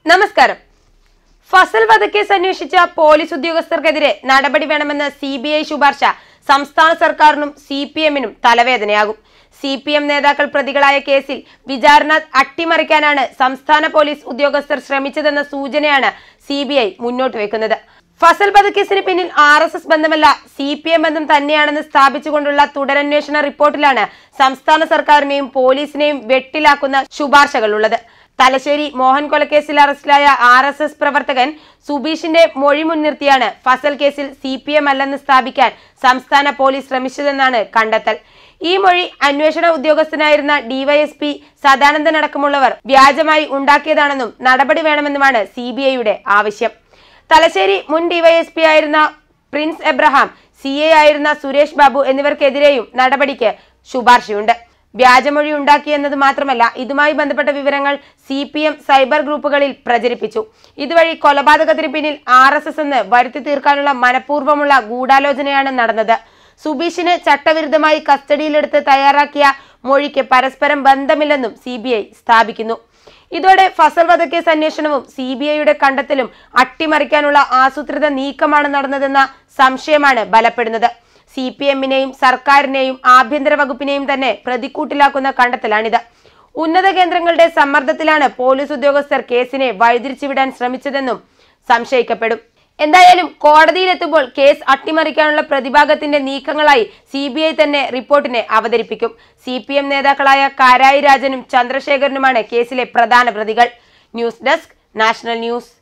നമസ്കാരം ഫസൽ വധക്കേസ് അന്വേഷിച്ച പോലീസ് ഉദ്യോഗസ്ഥർക്കെതിരെ നടപടി വേണമെന്ന സി ബി ഐ ശുപാർശ സംസ്ഥാന സർക്കാരിനും സി പി എമ്മിനും തലവേദനയാകും സി പി എം നേതാക്കൾ പ്രതികളായ കേസിൽ വിചാരണ അട്ടിമറിക്കാനാണ് സംസ്ഥാന പോലീസ് ഉദ്യോഗസ്ഥർ ശ്രമിച്ചതെന്ന സൂചനയാണ് സി ബി ഐ മുന്നോട്ട് വെക്കുന്നത് ഫസൽ വധക്കേസിന് പിന്നിൽ ആർ എസ് എസ് ബന്ധമല്ല സി പി എം ബന്ധം തന്നെയാണെന്ന് സ്ഥാപിച്ചുകൊണ്ടുള്ള തുടരന്വേഷണ റിപ്പോർട്ടിലാണ് സംസ്ഥാന സർക്കാരിനെയും പോലീസിനെയും വെട്ടിലാക്കുന്ന ശുപാർശകളുള്ളത് തലശ്ശേരി മോഹൻ കൊലക്കേസിൽ അറസ്റ്റിലായ ആർ എസ് എസ് പ്രവർത്തകൻ സുബീഷിന്റെ മൊഴി മുൻനിർത്തിയാണ് ഫസൽ കേസിൽ സി പി എം അല്ലെന്ന് സ്ഥാപിക്കാൻ സംസ്ഥാന പോലീസ് ശ്രമിച്ചതെന്നാണ് കണ്ടെത്തൽ ഈ മൊഴി അന്വേഷണ ഉദ്യോഗസ്ഥനായിരുന്ന ഡിവൈഎസ്പി സദാനന്ദൻ അടക്കമുള്ളവർ വ്യാജമായി ഉണ്ടാക്കിയതാണെന്നും നടപടി വേണമെന്നുമാണ് സി ബി ഐയുടെ ആവശ്യം തലശ്ശേരി മുൻ ഡിവൈഎസ്പി ആയിരുന്ന പ്രിൻസ് എബ്രഹാം സി എ ആയിരുന്ന സുരേഷ് ബാബു എന്നിവർക്കെതിരെയും നടപടിക്ക് ശുപാർശയുണ്ട് വ്യാജമൊഴി ഉണ്ടാക്കിയെന്നത് മാത്രമല്ല ഇതുമായി ബന്ധപ്പെട്ട വിവരങ്ങൾ സി പി എം സൈബർ ഗ്രൂപ്പുകളിൽ പ്രചരിപ്പിച്ചു ഇതുവഴി കൊലപാതകത്തിന് പിന്നിൽ ആർ എസ് എസ് എന്ന് വരുത്തി തീർക്കാനുള്ള മനഃപൂർവ്വമുള്ള ഗൂഢാലോചനയാണ് നടന്നത് സുബീഷിന് ചട്ടവിരുദ്ധമായി കസ്റ്റഡിയിലെടുത്ത് തയ്യാറാക്കിയ മൊഴിക്ക് പരസ്പരം ബന്ധമില്ലെന്നും സി സ്ഥാപിക്കുന്നു ഇതോടെ ഫസൽ വധക്കേസ് അന്വേഷണവും സി ബി ഐയുടെ കണ്ടെത്തലും അട്ടിമറിക്കാനുള്ള ആസൂത്രിത നീക്കമാണ് നടന്നതെന്ന സംശയമാണ് ബലപ്പെടുന്നത് സി പി എമ്മിനെയും സർക്കാരിനെയും ആഭ്യന്തര വകുപ്പിനെയും തന്നെ പ്രതിക്കൂട്ടിലാക്കുന്ന കണ്ടെത്തലാണിത് ഉന്നത കേന്ദ്രങ്ങളുടെ സമ്മർദ്ദത്തിലാണ് പോലീസ് ഉദ്യോഗസ്ഥർ കേസിനെ വഴിതിരിച്ചുവിടാൻ ശ്രമിച്ചതെന്നും സംശയിക്കപ്പെടും എന്തായാലും കോടതിയിലെത്തുമ്പോൾ കേസ് അട്ടിമറിക്കാനുള്ള പ്രതിഭാഗത്തിന്റെ നീക്കങ്ങളായി സി ബി ഐ തന്നെ റിപ്പോർട്ടിനെ അവതരിപ്പിക്കും സി പി എം നേതാക്കളായ കാരായി രാജനും ചന്ദ്രശേഖരനുമാണ് കേസിലെ പ്രധാന പ്രതികൾ ന്യൂസ് ഡെസ്ക് നാഷണൽ ന്യൂസ്